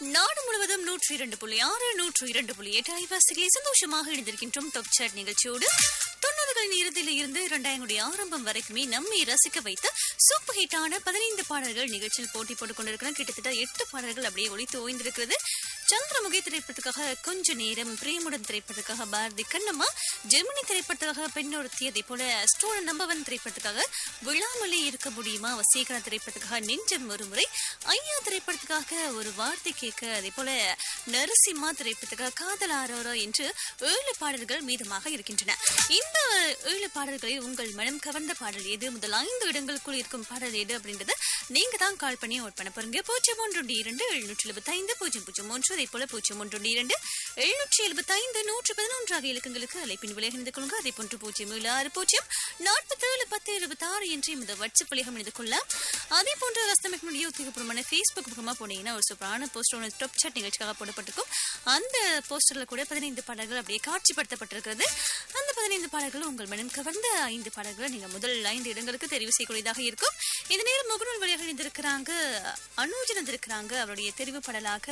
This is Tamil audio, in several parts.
நாடு முழுவதும் நூற்றி இரண்டு புள்ளி ஆறு நூற்று இரண்டு புள்ளி எட்டு அலைவாசிகளை சந்தோஷமாக இணைந்திருக்கின்றோம் டாப் சாட் நிகழ்ச்சியோடு தொண்ணூறுகளின் இறுதியில் இருந்து இரண்டாயிரங்களுடைய ஆரம்பம் வரைக்குமே நம்மை ரசிக்க வைத்த சூப்பர் ஹிட்டான பதினைந்து பாடல்கள் நிகழ்ச்சியில் போட்டி போட்டுக் கொண்டிருக்கிறோம் கிட்டத்தட்ட எட்டு பாடல்கள் அப்படியே ஒழித்து ஓய்ந்திருக்கிறது சந்திரமுகி திரைப்படத்துக்காக கொஞ்ச நேரம் பிரேமுடன் திரைப்படத்துக்காக பாரதி கண்ணம்மா ஜெர்மனி திரைப்படத்துக்காக பெண்ணொருத்தி அதே போல ஸ்டோன் நம்பவன் திரைப்படத்துக்காக விழாமலே இருக்க முடியுமா வசீகரா திரைப்படத்துக்காக நெஞ்சம் ஒருமுறை ஐயா திரைப்படத்துக்காக ஒரு வார்த்தை கேட்க அதே போல நரசிம்மா திரைப்படத்துக்காக காதல் ஆரோரோ என்று ஏழு பாடல்கள் மீதமாக இருக்கின்றன இந்த ஏழு பாடல்களில் உங்கள் மனம் கவர்ந்த பாடல் எது முதல் ஐந்து இடங்களுக்குள் இருக்கும் பாடல் எது அப்படின்றத நீங்க தான் கால் பண்ணி ஓட் பண்ண போறீங்க பூஜ்ஜியம் ஒன்று இரண்டு எழுநூற்றி எழுபத்தி ஐந்து பூஜ்ஜியம் பூஜ்ஜியம் ஒன்று அதே போல பூஜ்ஜியம் ஒன்று இரண்டு எழுநூற்றி எழுபத்தி ஐந்து நூற்று பதினொன்று ஆகிய இலக்கங்களுக்கு அழைப்பின் விலை இணைந்து கொள்ளுங்க அதே போன்று பூஜ்ஜியம் ஏழு ஆறு பூஜ்ஜியம் நாற்பத்தேழு பத்து இருபத்தி ஆறு என்று இந்த வாட்ஸ்அப் வழியாக இணைந்து கொள்ளலாம் அதே போன்று ரஸ்தமிக்கு முடிய உத்தியோகபூர்வமான ஃபேஸ்புக் பக்கமாக போனீங்கன்னா ஒரு சூப்பரான போஸ்டர் ஒன்று டாப் சாட் நிகழ்ச்சிக்காக போடப்பட்டிருக்கும் அந்த போஸ்டர்ல கூட பதினைந்து பாடல்கள் அப்படியே காட்சிப்படுத்தப்பட்டிருக்கிறது அந்த பதினைந்து பாடல்கள் உங்கள் மனம் கவர்ந்த ஐந்து பாடல்களை நீங்க முதல் ஐந்து இடங்களுக்கு தெரிவு செய்யக்கூடியதாக இருக்கும் இந்த நேரம் முகநூல் வழியாக இணைந்திருக்கிறாங்க அனுஜன் வந்திருக்கிறாங்க அவருடைய தெரிவு பாடலாக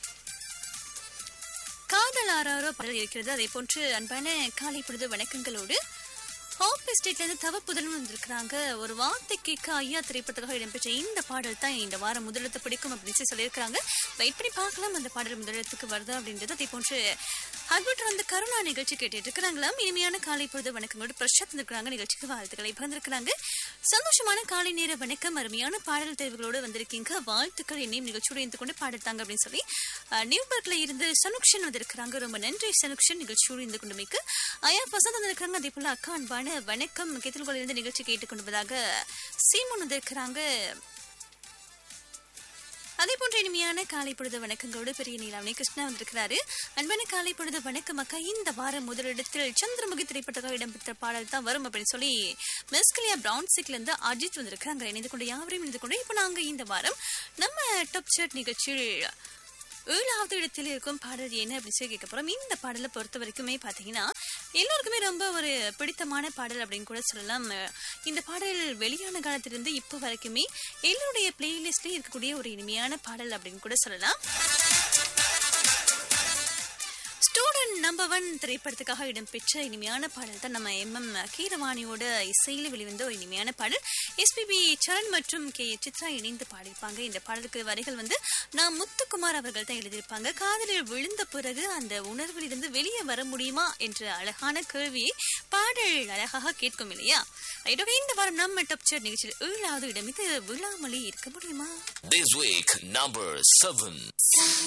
காதல் ஆறாரோ பாடல் இருக்கிறது அதே போன்று அன்பான காலை பொழுது வணக்கங்களோடு ஹோப் எஸ்டேட்ல இருந்து தவ புதலும் வந்திருக்கிறாங்க ஒரு வார்த்தை கேட்க ஐயா திரைப்படத்துக்காக இடம்பெற்ற இந்த பாடல் தான் இந்த வாரம் முதலிடத்தை பிடிக்கும் அப்படின்னு சொல்லி சொல்லியிருக்கிறாங்க வெயிட் பண்ணி பார்க்கலாம் அந்த பாடல் முதலிடத்துக்கு வருதா அப்படின்றது அதே போன்று ஹஸ்பண்ட் வந்து கருணா நிகழ்ச்சி கேட்டுட்டு இருக்கிறாங்களாம் இனிமையான காலை பொழுது வணக்கங்களோடு பிரசாத் இருக்கிறாங்க நிகழ்ச்சிக்கு வாழ்த்துக்களை பகிர்ந்திருக்கிறாங்க சந்தோஷமான காலை நேர வணக்கம் அருமையான பாடல் தேர்வுகளோடு வந்திருக்கீங்க வாழ்த்துக்கள் என்னையும் நிகழ்ச்சியோடு இருந்து கொண்டு பாடத்தாங்க அப்படின்னு சொல்லி அஹ், நியூபர்க்ல இருந்து சனுக்ஷன் வந்திருக்கிறாங்க ரொம்ப நன்றி சனுக்ஷன் நிகழ்ச்சியோடு இருந்து கொண்டு மிக்க ஐயா பசந்த் வந்திருக்கிறாங்க அதே போல அக்கா அன்பான வணக்கம் கேத்தல்கோல இருந்து நிகழ்ச்சி கேட்டுக்கொண்டுவதாக சீமன் வந்திருக்கிறாங்க அதே போன்ற இனிமையான காலை பொழுது வணக்கங்களோடு பெரிய நீலாவணி கிருஷ்ணா வந்திருக்கிறாரு அன்பான காலை பொழுது வணக்கம் அக்கா இந்த வாரம் முதலிடத்தில் சந்திரமுகி திரைப்படத்துக்காக இடம்பெற்ற பாடல் தான் வரும் அப்படின்னு சொல்லி மெஸ்கலியா பிரவுன் சிக்ல இருந்து அஜித் வந்திருக்காங்க இணைந்து கொண்டு யாவரையும் இணைந்து கொண்டு இப்போ நாங்க இந்த வாரம் நம்ம டாப் ஷர்ட் நிகழ்ச்சியில் ஏழாவது இடத்தில் இருக்கும் பாடல் என்ன அப்படின்னு சொல்லி கேட்க போறோம் இந்த பாடலை பொறுத்த வரைக்குமே பாத்தீங்கன்னா எல்லோருக்குமே ரொம்ப ஒரு பிடித்தமான பாடல் அப்படின்னு கூட சொல்லலாம் அஹ் இந்த பாடல் வெளியான காலத்திலிருந்து இப்போ வரைக்குமே எல்லோருடைய பிளேலிஸ்ட்லயும் இருக்கக்கூடிய ஒரு இனிமையான பாடல் அப்படின்னு கூட சொல்லலாம் ஸ்டூடெண்ட் நம்பர் ஒன் திரைப்படத்துக்காக இடம்பெற்ற இனிமையான பாடல் தான் நம்ம எம் எம் கீரவாணியோட இசையில வெளிவந்த ஒரு இனிமையான பாடல் எஸ்பிபி சரண் மற்றும் கே சித்ரா இணைந்து பாடியிருப்பாங்க இந்த பாடலுக்கு வரிகள் வந்து நான் முத்துக்குமார் அவர்கள் தான் எழுதியிருப்பாங்க காதலில் விழுந்த பிறகு அந்த உணர்வில் இருந்து வெளியே வர முடியுமா என்ற அழகான கேள்வியை பாடல் அழகாக கேட்கும் இல்லையா இதோட இந்த வாரம் நம்ம டப்சர் நிகழ்ச்சியில் ஏழாவது இடம் இது விழாமலே இருக்க முடியுமா This week, number seven.